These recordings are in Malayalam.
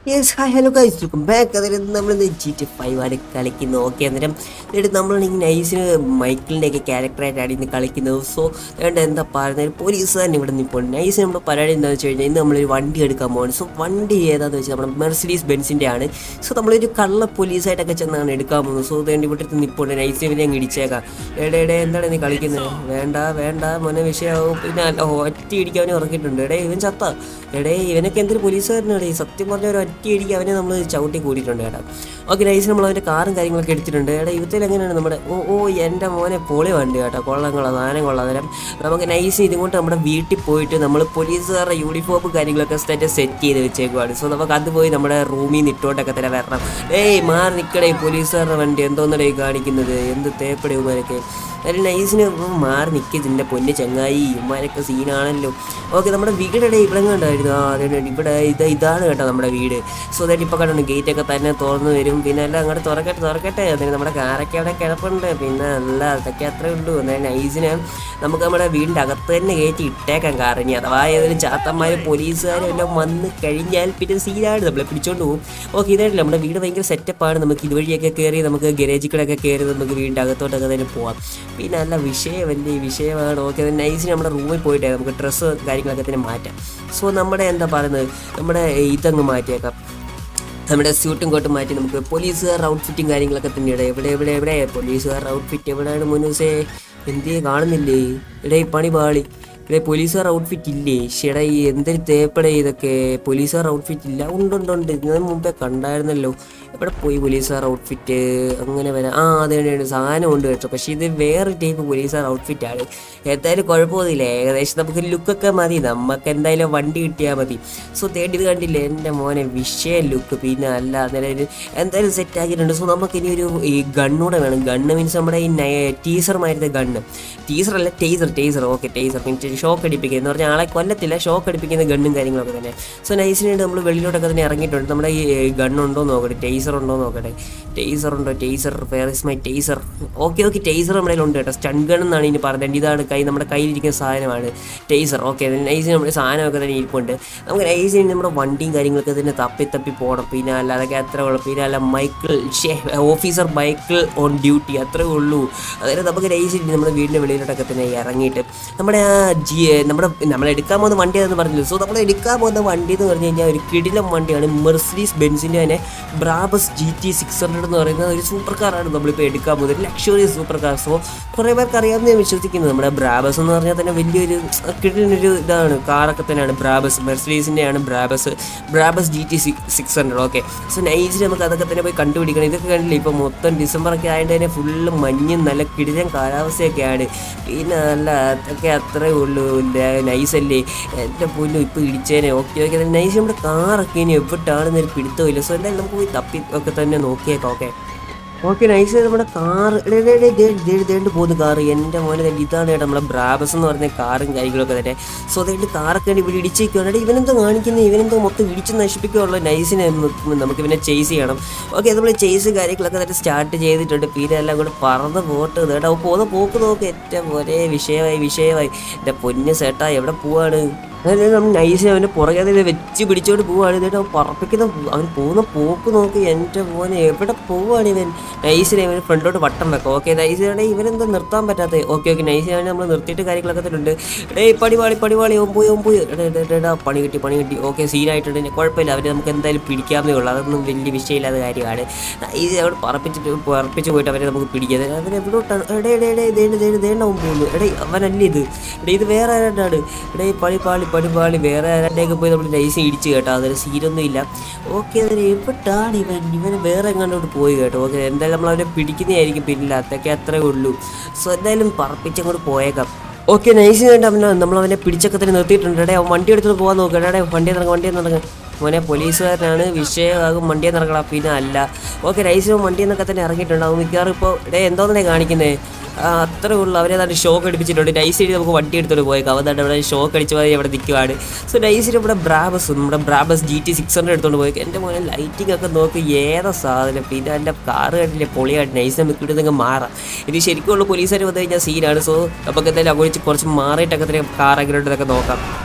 yes hi hello guys welcome back അതായത് നമ്മൾ ജി ടി ഫൈവ് ആണ് കളിക്കുന്നത് ഓക്കെ അന്നേരം എന്നിട്ട് നമ്മളാണെങ്കിൽ നൈസിന് മൈക്കിളിൻ്റെ ഒക്കെ ക്യാരക്ടറായിട്ടാണ് ഇന്ന് കളിക്കുന്നത് സോ അതുകൊണ്ട് എന്താ പറയുന്നത് പോലീസുകാരൻ ഇവിടെ നിൽപ്പോൾ നൈസ് നമ്മുടെ പരിപാടി എന്താണെന്ന് വെച്ച് കഴിഞ്ഞാൽ ഇന്ന് നമ്മളൊരു വണ്ടി എടുക്കാൻ പോകുന്നത് സോ വണ്ടി ഏതാണെന്ന് വെച്ചാൽ നമ്മുടെ മെർസിഡീസ് ബെൻസിൻ്റെ ആണ് സോ നമ്മളൊരു കള്ള പോലീസായിട്ടൊക്കെ ചെന്നാണ് എടുക്കാൻ പോകുന്നത് സോ അതുകൊണ്ട് ഇവിടെ നിൽപ്പുണ്ട് നൈസിന് ഇവരെ അങ്ങ് ഇടിച്ചേക്കാം എടേ എടേ എന്താണ് നീ കളിക്കുന്നത് വേണ്ട വേണ്ട മോനെ വിഷയമാവും പിന്നെ അല്ല ഒറ്റ ഇടിക്കാൻ അവനെ ഉറക്കിയിട്ടുണ്ട് എടേ ഇവൻ ചത്ത എടേ ഇവനൊക്കെ എന്തൊരു പോലീസുകാരനാണ് ഈ സത്യം പറഞ്ഞ ഒരു ഒറ്റ ഇടിക്ക് അവനെ നമ്മൾ ചവിട്ടി കൂടിയിട്ടുണ്ട് കേട്ടോ ഓക്കെ നൈസ് നമ്മൾ അവൻ്റെ കാറും കാര്യങ്ങളൊക്കെ എടുത്തിട്ടുണ്ട് എടാ ഇവത്തിൽ എങ്ങനെയാണ് നമ്മുടെ ഓ ഓ എൻ്റെ മോനെ പൊളി വണ്ടി കേട്ടോ കൊള്ളാം കൊള്ളാം സാധനം കൊള്ളാം അന്നേരം നമുക്ക് നൈസ് ഇതുകൊണ്ട് നമ്മുടെ വീട്ടിൽ പോയിട്ട് നമ്മൾ പോലീസുകാരുടെ യൂണിഫോം കാര്യങ്ങളൊക്കെ സെറ്റ് സെറ്റ് ചെയ്ത് വെച്ചേക്കുവാണ് സോ നമുക്ക് അത് പോയി നമ്മുടെ റൂമിൽ നിന്ന് ഇട്ടോട്ടൊക്കെ തന്നെ വരണം ഏയ് മാറി നിൽക്കടേ പോലീസുകാരുടെ വണ്ടി എന്തോന്നടേ കാണിക്കുന്നത് എന്ത് തേപ്പടേ ഉമാരൊക്കെ അതിൽ നൈസിന് മാറി നിൽക്കുക ഇതിൻ്റെ പൊന്ന് ചങ്ങായി ഉമ്മാരൊക്കെ സീനാണല്ലോ ഓക്കെ നമ്മുടെ വീടിടെ ഇവിടെ കണ്ടായിരുന്നു ആ അതെ ഇവിടെ ഇത് ഇതാണ് കേട്ടോ നമ്മുടെ വീട് സോ അതായത് ഇപ്പോൾ കണ്ടു ഗേറ്റൊക്കെ തന്നെ തുറന്ന് വരും പിന്നെ എല്ലാം അങ്ങോട്ട് തുറക്കട്ടെ തുറക്കട്ടെ അതിന് നമ്മുടെ കാറൊക്കെ അവിടെ കിടപ്പുണ്ട് പിന്നെ അല്ല അതൊക്കെ അത്രേ ഉള്ളൂ അതായത് നൈസിന് നമുക്ക് നമ്മുടെ വീടിൻ്റെ അകത്ത് തന്നെ കയറ്റി ഇട്ടേക്കാം കാർ ഇനി അഥവാ ഏതെങ്കിലും ചാത്തന്മാരും പോലീസുകാരും എല്ലാം വന്ന് കഴിഞ്ഞാൽ പിന്നെ സീനാണ് നമ്മളെ പിടിച്ചോണ്ട് പോകും ഓക്കെ ഇതായിട്ടില്ല നമ്മുടെ വീട് ഭയങ്കര സെറ്റപ്പാണ് നമുക്ക് ഇതുവഴിയൊക്കെ കയറി നമുക്ക് ഗരേജിൽ കൂടെ ഒക്കെ കയറി നമുക്ക് വീടിൻ്റെ അകത്തോട്ടൊക്കെ തന്നെ പോവാം പിന്നെ നല്ല വിഷയമല്ലേ വിഷയമാണ് ഓക്കെ നൈസിന് നമ്മുടെ റൂമിൽ പോയിട്ട് നമുക്ക് ഡ്രസ്സ് കാര്യങ്ങളൊക്കെ തന്നെ മാറ്റാം സോ നമ്മുടെ എന്താ പറയുന്നത് നമ്മുടെ ഇതങ്ങ് മാറ്റിയേക്കാം നമ്മുടെ സ്യൂട്ടും കോട്ടും മാറ്റി നമുക്ക് പോലീസുകാർ ഔട്ട്ഫിറ്റും കാര്യങ്ങളൊക്കെ തന്നെയാണ് എവിടെ എവിടെ എവിടെ പോലീസുകാർ ഔട്ട്ഫിറ്റ് എവിടെയാണ് മുനൂസേ എന്തേ കാണുന്നില്ലേ എടേ പണി പാളി ഇവിടെ പോലീസുകാർ ഔട്ട്ഫിറ്റ് ഇല്ലേ ചേടാ ഈ എന്തൊരു തേപ്പടേ ഇതൊക്കെ പോലീസുകാർ ഔട്ട്ഫിറ്റ് ഇല്ല ഉണ്ടുണ്ടുണ്ട് ഇതിന് മുമ്പേ കണ്ടായിരുന്നല്ലോ എവിടെ പോയി പോലീസുകാർ ഔട്ട്ഫിറ്റ് അങ്ങനെ വരാം ആ അതെ അതെ സാധനം ഉണ്ട് കേട്ടോ പക്ഷേ ഇത് വേറെ ടൈപ്പ് പോലീസുകാർ ഔട്ട്ഫിറ്റ് ആണ് എന്തായാലും കുഴപ്പമൊന്നുമില്ല ഏകദേശം നമുക്ക് ലുക്കൊക്കെ മതി നമുക്ക് എന്തായാലും വണ്ടി കിട്ടിയാൽ മതി സോ തേടി ഇത് കണ്ടില്ലേ എൻ്റെ മോനെ വിഷയ ലുക്ക് പിന്നെ അല്ല അന്നേരം എന്തായാലും സെറ്റ് ആക്കിയിട്ടുണ്ട് സോ നമുക്ക് ഇനി ഒരു ഈ ഗണ്ണൂടെ വേണം ഗണ്ണ് മീൻസ് നമ്മുടെ ഈ ടീസർ മാരുന്ന ഗണ്ണ് ടീസർ അല്ല taser taser okay taser means shock അടിപ്പിക്കുക എന്ന് പറഞ്ഞാൽ ആളെ കൊല്ലത്തില്ല ഷോക്ക് അടിപ്പിക്കുന്ന ഗണ്ണും കാര്യങ്ങളൊക്കെ തന്നെ സോ നൈസിനായിട്ട് നമ്മൾ വെളിയിലോട്ടൊക്കെ തന്നെ ഇറങ്ങിയിട്ടുണ്ട് നമ്മുടെ ഈ ഗണ്ണുണ്ടോ നോക്കട്ടെ ടേസർ ഉണ്ടോ നോക്കട്ടെ ടേസർ ഉണ്ടോ taser fair is my taser okay okay taser നമ്മുടെ ഉണ്ട് കേട്ടോ സ്റ്റൺ ഗൺ എന്നാണ് ഇനി പറഞ്ഞത് ഇതാണ് കൈ നമ്മുടെ കയ്യിലിരിക്കുന്ന സാധനമാണ് ടേസർ ഓക്കെ നൈസിന് നമ്മുടെ സാധനമൊക്കെ തന്നെ ഇരിപ്പുണ്ട് നമുക്ക് നൈസിന് നമ്മുടെ വണ്ടിയും കാര്യങ്ങളൊക്കെ തന്നെ തപ്പി തപ്പി പോകണം പിന്നെ അല്ല അതൊക്കെ അത്ര ഉള്ളൂ പിന്നെ അല്ല മൈക്കിൾ ഷേ ഓഫീസർ മൈക്കിൾ ഓൺ ഡ്യൂട്ടി അത്രേ ഉള്ളൂ അതായത് നമുക്ക് നൈസിന് നമ്മുടെ വീടിൻ്റെ വെളിയിലോട്ടൊക്കെ തന്നെ ഇറങ്ങിയിട്ട് നമ്മുടെ ആ ജി നമ്മുടെ നമ്മൾ എടുക്കാൻ പോകുന്ന വണ്ടി അതെന്ന് പറഞ്ഞില്ല സോ നമ്മൾ എടുക്കാൻ പോകുന്ന വണ്ടി എന്ന് പറഞ്ഞു കഴിഞ്ഞാൽ ഒരു കിടിലം വണ്ടിയാണ് മെർസിഡീസ് ബെൻസിൻ്റെ തന്നെ Brabus G T six hundred എന്ന് പറയുന്ന ഒരു സൂപ്പർ കാറാണ് നമ്മളിപ്പോൾ എടുക്കാൻ പോകുന്നത് ഒരു ലക്ഷറിയസ് സൂപ്പർ കാർ സോ കുറേ പേർക്ക് അറിയാമെന്ന് ഞാൻ വിശ്വസിക്കുന്നു നമ്മുടെ ബ്രാബസ് എന്ന് പറഞ്ഞാൽ തന്നെ വലിയൊരു കിടിലൊരു ഇതാണ് കാറൊക്കെ തന്നെയാണ് ബ്രാബസ് മെർസിഡീസിൻ്റെയാണ് Brabus Brabus G T six hundred okay so നൈസിൽ നമുക്ക് അതൊക്കെ തന്നെ പോയി കണ്ടുപിടിക്കണം ഇതൊക്കെ കണ്ടില്ല ഇപ്പോൾ മൊത്തം ഡിസംബർ ഒക്കെ ആയതുകൊണ്ട് തന്നെ ഫുള്ള് മഞ്ഞും നല്ല കിടിലൻ കാലാവസ്ഥയൊക്കെയാണ് പിന്നെ നല്ല അതൊക്കെ അത്രേ ഉള്ളൂ നൈസല്ലേ എൻ്റെ പൊന്നു ഇപ്പോൾ ഇടിച്ചേനെ ഓക്കെ ഓക്കെ നൈസ് നമ്മുടെ കാറൊക്കെ ഇനി എവിട്ടാണെന്നൊരു പിടുത്തമില്ല സോ എന്തായാലും നമുക്ക് പോയി തപ്പി ഒക്കെ തന്നെ നോക്കിയേക്കാം ഓക്കെ ഓക്കെ നൈസ് നമ്മുടെ കാർ ദേണ്ട് പോകുന്ന കാറ് എൻ്റെ മോനെ ദേ ഇതാണ് കേട്ടോ നമ്മുടെ ബ്രാബസ് എന്ന് പറഞ്ഞ കാറും കാര്യങ്ങളൊക്കെ തന്നെ സോ അതുകൊണ്ട് കാറൊക്കെ ഉണ്ട് ഇവിടെ ഇടിച്ചേക്കുകയാണ് ഇവനെന്തോ കാണിക്കുന്നത് ഇവനെന്തോ മൊത്തം ഇടിച്ച് നശിപ്പിക്കുകയുള്ള നൈസിനെ നമുക്ക് ഇവനെ ചേസ് ചെയ്യണം ഓക്കെ നമ്മൾ ചേസ് കാര്യങ്ങളൊക്കെ തന്നെ സ്റ്റാർട്ട് ചെയ്തിട്ടുണ്ട് പിന്നെ എല്ലാം കൂടെ പറന്ന് പോട്ട് കേട്ടോ പോകുന്ന പോക്ക് നോക്ക് ഏറ്റവും ഒരേ വിഷയമായി വിഷയമായി എൻ്റെ പൊന്ന് സേട്ടാ എവിടെ പോവാണ് അതായത് നമ്മൾ നൈസ് അവൻ്റെ പുറകെ അതിൽ വെച്ച് പിടിച്ചോണ്ട് പോവാണ് എന്നിട്ട് അവൻ പറപ്പിക്കുന്ന അവൻ പോകുന്ന പോക്ക് നോക്കി എൻ്റെ മോനെ എവിടെ പോവാണ് ഇവൻ നൈസിനെ ഇവൻ ഫ്രണ്ടിലോട്ട് വട്ടം വെക്കാം ഓക്കെ നൈസിനാണ് ഇവനെന്താ നിർത്താൻ പറ്റാത്തത് ഓക്കെ ഓക്കെ നൈസിനാണ് നമ്മൾ നിർത്തിയിട്ട് കാര്യങ്ങളൊക്കെ തന്നെ എടേ പടിവാളി പടിവാളി ഓൻ പോയി ഓൻ പോയി എടാ എടാ, എടാ, എടാ പണി കിട്ടി പണി കിട്ടി ഓക്കെ സീനായിട്ടുണ്ട് ഇനി കുഴപ്പമില്ല അവരെ നമുക്ക് എന്തായാലും പിടിക്കാവുന്നേ ഉള്ളൂ അതൊന്നും വലിയ വിഷയമില്ലാത്ത കാര്യമാണ് നൈസ് അവിടെ പറപ്പിച്ചിട്ട് പറപ്പിച്ച് പോയിട്ട് അവരെ നമുക്ക് പിടിക്കാതെ അവൻ എവിടോട്ടാണ് എടേ എടേ എടേ ദേണ്ട് ദേണ്ട് ദേണ്ട അവൻ പോകുന്നു എടേ അവനല്ലേ ഇത് എടേ ഇത് വേറെ ആരാണ്ടാണ് എടേ പണി പാളി പണി പാളി വേറെ ആരാണ്ടേക്ക് പോയി നമ്മൾ നൈസ് ഇടിച്ച് കേട്ടോ അതൊരു സീനൊന്നും ഇല്ല ഓക്കെ അതിന് എവിടാണ് ഇവൻ ഇവൻ വേറെ എങ്ങാണ്ടോട്ട് പോയി കേട്ടോ ഓക്കെ എന്തായാലും നമ്മൾ അവനെ പിടിക്കുന്നതായിരിക്കും പിന്നില്ല അതൊക്കെ അത്രേ ഉള്ളൂ സോ എന്തായാലും പറപ്പിച്ചങ്ങോട്ട് പോയേക്കാം ഓക്കെ നൈസ് വേണ്ട അവനെ നമ്മൾ അവനെ പിടിച്ചൊക്കെ തന്നെ നിർത്തിയിട്ടുണ്ട് എടേ അവൻ വണ്ടി എടുത്തിട്ട് പോകാൻ നോക്കുക എടേ വണ്ടി ഇറങ്ങും വണ്ടി ഇറങ്ങും മോനെ പോലീസുകാരനാണ് വിഷയമാകും വണ്ടിയെ നടക്കണം പിന്നെ അല്ല ഓക്കെ നൈസ് വണ്ടി എന്നൊക്കെ തന്നെ ഇറങ്ങിയിട്ടുണ്ട് അവൻ മിക്കവാറും ഇപ്പോൾ എടേ എന്തോന്നേ കാണിക്കുന്നത് അത്രേ ഉള്ളൂ അവരെ നല്ല ഷോക്ക് അടിപ്പിച്ചിട്ടുണ്ട് നൈസിന് നമുക്ക് വണ്ടി എടുത്തോണ്ട് പോയേക്കാം അവൻ തന്നെ ഇവിടെ ഷോക്ക് അടിച്ച മാതിരി അവിടെ നിൽക്കുവാണ് സോ നൈസിന് ഇവിടെ ബ്രാബസ് നമ്മുടെ Brabus G T six hundred എടുത്തോണ്ട് പോയേക്കാം എൻ്റെ മോനെ ലൈറ്റിംഗ് ഒക്കെ നോക്കി ഏതാ സാധനം പിന്നെ എൻ്റെ കാറ് കണ്ടില്ലേ പൊളിയായിട്ട് നൈസ് നമുക്ക് ഇവിടെ നിങ്ങൾ മാറാം ഇനി ശരിക്കുള്ള പോലീസുകാർ വന്നു കഴിഞ്ഞാൽ സീനാണ് സോ നമുക്ക് എന്തായാലും അങ്ങോട്ട് കുറച്ച് മാറിയിട്ടൊക്കെ തന്നെ കാർ എങ്ങനെയുണ്ടെന്നൊക്കെ നോക്കാം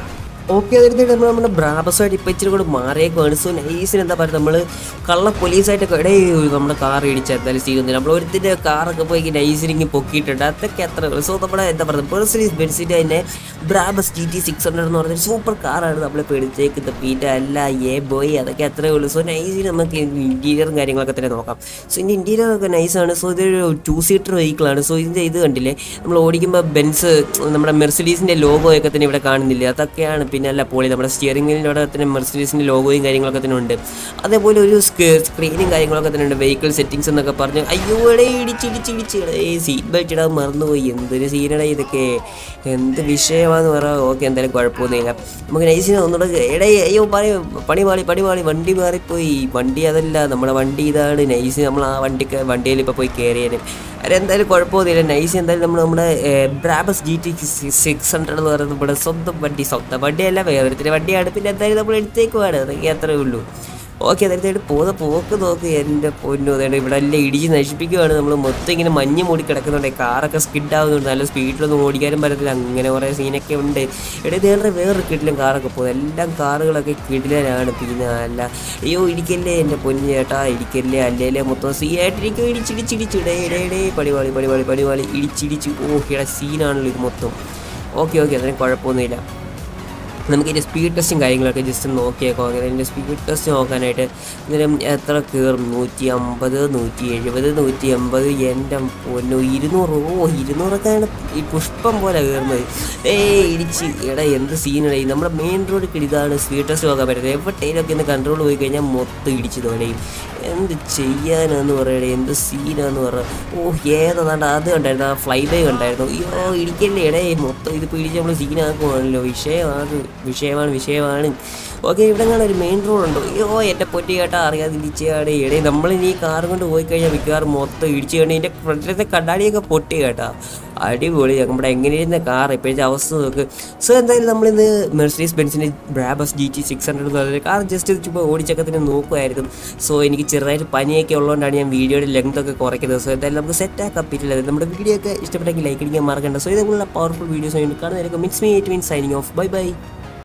ഓക്കെ അതായത് നമ്മൾ നമ്മുടെ ബ്രാബസുമായിട്ട് ഇപ്പം ഇച്ചിരി കൂടെ മാറിയേക്കുവാണ് സോ നൈസിന് എന്താ പറയുക നമ്മൾ കള്ള പോലീസായിട്ടൊക്കെ ഇടേ നമ്മുടെ കാർ ഇടിച്ച എന്തായാലും ചെയ്യുന്നില്ല നമ്മൾ ഒരുത്തിൻ്റെ കാറൊക്കെ പോയി നൈസിനിങ് പൊക്കിയിട്ടുണ്ട് അതൊക്കെ അത്ര സോ നമ്മുടെ എന്താ പറയുക പേഴ്സണലി ബെൻസിൻ്റെ തന്നെ Brabus G T six hundred എന്ന് പറഞ്ഞൊരു സൂപ്പർ കാറാണ് നമ്മൾ പിടിച്ചേക്കുന്നത് പിന്നെ അല്ല ഏ ബോയ് അതൊക്കെ അത്രേ ഉള്ളൂ സോ നൈസിന് നമുക്ക് ഇൻറ്റീരിയറും കാര്യങ്ങളൊക്കെ തന്നെ നോക്കാം സോ ഇതിൻ്റെ ഇൻറ്റീരിയർ ഒക്കെ നൈസാണ് സോ ഇതൊരു ടു സീറ്റർ വെഹിക്കിളാണ് സോ ഇതിൻ്റെ ഇത് കണ്ടില്ലേ നമ്മൾ ഓടിക്കുമ്പോൾ ബെൻസ് നമ്മുടെ മെർസിഡീസിൻ്റെ ലോഗോയൊക്കെ തന്നെ ഇവിടെ കാണുന്നില്ല അതൊക്കെയാണ് പിന്നെ അല്ല പോളി നമ്മുടെ സ്റ്റിയറിംഗ് വീലിൻ്റെ തന്നെ മെർസിഡീസിൻ്റെ ലോഗോയും കാര്യങ്ങളൊക്കെ തന്നെ ഉണ്ട് അതേപോലെ ഒരു സ്ക്രീനും കാര്യങ്ങളൊക്കെ തന്നെ ഉണ്ട് വെഹിക്കിൾ സെറ്റിങ്സ് എന്നൊക്കെ പറഞ്ഞ് അയ്യോ എടേ ഇടിച്ചിടിച്ചിടിച്ച് ഏ സീറ്റ് ബെൽറ്റ് ഇടാൻ മറന്നുപോയി എന്തൊരു സീനടാ ഇതൊക്കെ എന്ത് വിഷയമാണെന്ന് പറയാം ഓക്കെ എന്തായാലും കുഴപ്പമൊന്നുമില്ല നമുക്ക് നൈസിനെ ഒന്നുകൂടെ എടേ അയ്യോ പണി പണി പാളി പണി പാളി വണ്ടി മാറിപ്പോയി വണ്ടി അതല്ല നമ്മുടെ വണ്ടി ഇതാണ് നൈസ് നമ്മൾ ആ വണ്ടിക്ക് വണ്ടിയിൽ ഇപ്പോൾ പോയി കയറിയേനെ അതെന്തായാലും കുഴപ്പമൊന്നുമില്ല നൈസ് എന്തായാലും നമ്മൾ നമ്മുടെ Brabus G T six hundred എന്ന് പറയുന്നത് നമ്മുടെ സ്വന്തം വണ്ടി സ്വന്തം വണ്ടിയല്ല വേറൊരുത്തിൻ്റെ വണ്ടിയാണ് പിന്നെ എന്തായാലും നമ്മൾ എടുത്തേക്കുവാണ് അതൊക്കെ അത്രേ ഉള്ളൂ ഓക്കെ അതായത് പോകുന്ന പോക്ക് നോക്ക് എൻ്റെ പൊന്നു അതായത് ഇവിടെ എല്ലാം ഇടിച്ച് നശിപ്പിക്കുകയാണ് നമ്മൾ മൊത്തം ഇങ്ങനെ മഞ്ഞ് മൂടി കിടക്കുന്നുണ്ട് കാറൊക്കെ സ്കിഡ് ആവുന്നുണ്ട് നല്ല സ്പീഡിലൊന്നും ഓടിക്കാനും പറ്റത്തില്ല അങ്ങനെ കുറേ സീനൊക്കെ ഉണ്ട് ഇവിടെ ഇതേറെ വേറെ കിട്ടിലും കാറൊക്കെ പോകുന്നത് എല്ലാം കാറുകളൊക്കെ കിടിലാണ് പിന്നെ അല്ല അയ്യോ ഇടിക്കല്ലേ എൻ്റെ പൊന്നു ചേട്ടാ ഇടിക്കല്ലേ അല്ലേലേ മൊത്തം സീനായിട്ടിരിക്കും ഇടിച്ചിടിച്ചിടിച്ചിടേ ഇടേ ഇടേ പടിവാളി പടിവാളി പടിവാളി ഇടിച്ചിടിച്ച് ഓ ഇവിടെ സീനാണല്ലോ ഇത് മൊത്തം ഓക്കെ ഓക്കെ അതിന് കുഴപ്പമൊന്നുമില്ല നമുക്ക് ഇതിൻ്റെ സ്പീഡ് ടെസ്റ്റും കാര്യങ്ങളൊക്കെ ജസ്റ്റ് നോക്കിയേക്കോ അങ്ങനെ ഇതിൻ്റെ സ്പീഡ് ടെസ്റ്റ് നോക്കാനായിട്ട് ഇതിനും എത്ര കയറും നൂറ്റി അമ്പത് നൂറ്റി എഴുപത് നൂറ്റി എൺപത് എൻ്റെ പൊന്നു ഇരുന്നൂറ് ഓ ഇരുന്നൂറൊക്കെയാണ് ഈ പുഷ്പം പോലെ കയറുന്നത് ഏയ് ഇടിച്ച് എടാ എന്ത് സീനടേ നമ്മുടെ മെയിൻ റോഡ് ഇതാണ് സ്പീഡ് ടെസ്റ്റ് നോക്കാൻ പറ്റുന്നത് എവിടെയൊക്കെ ഒന്ന് കൺട്രോൾ പോയി കഴിഞ്ഞാൽ മൊത്തം ഇടിച്ച് തോലയും എന്ത് ചെയ്യാനാന്ന് പറയണേ എന്ത് സീനാന്ന് പറ ഓ ഏതാണ്ട് അത് കണ്ടായിരുന്നു ആ ഫ്ലൈ ബൈ കണ്ടായിരുന്നു അയ്യോ ഇടിക്കല്ലേ എടേ മൊത്തം ഇത് പിടിച്ച് നമ്മൾ സീനാക്കുവാണല്ലോ വിഷയമാണ് വിഷയമാണ് വിഷയമാണ് ഓക്കെ ഇവിടെ കാണാൻ ഒരു മെയിൻ റോഡ് ഉണ്ടോ അയ്യോ എൻ്റെ പൊറ്റി കേട്ടാ അറിയാതെ ഇടിച്ചാണ് എടേ നമ്മൾ ഇനി കാർ കൊണ്ട് പോയി കഴിഞ്ഞാൽ മിക്കവാറും മൊത്തം ഇടിച്ച് കഴിഞ്ഞാൽ എൻ്റെ ഫ്രണ്ടിലത്തെ കണ്ണാടിയൊക്കെ പൊട്ടി കേട്ടാ അടിപൊളി നമ്മുടെ എങ്ങനെയിരുന്ന കാർ ഇപ്പോഴത്തെ അവസ്ഥ നോക്ക് സോ എന്തായാലും നമ്മളിന്ന് മെർസിഡീസ് ബെൻസിൻ്റെ Brabus G T six hundred എന്ന് പറഞ്ഞ കാർ ജസ്റ്റ് ചുമ്മാ ഓടിച്ചൊക്കെ തന്നെ നോക്കുമായിരുന്നു സോ എനിക്ക് ചെറുതായിട്ട് പനിയൊക്കെ ഉള്ളതുകൊണ്ടാണ് ഞാൻ വീഡിയോയുടെ ലെങ്ത് ഒക്കെ കുറയ്ക്കുന്നത് സോ എന്തായാലും നമുക്ക് സെറ്റ് ആക്കാൻ പറ്റില്ല നമ്മുടെ വീഡിയോ ഒക്കെ ഇഷ്ടപ്പെട്ടെങ്കിൽ ലൈക്ക് അടിക്കാൻ മറക്കണ്ട സോ ഇതുപോലുള്ള പവർഫുൾ വീഡിയോസ് വേണ്ടി കാണുന്നതായിരിക്കും മിറ്റ്സ് മീ എയ്റ്റ് മീൻ സൈനിങ് ഓഫ് ബൈ ബൈ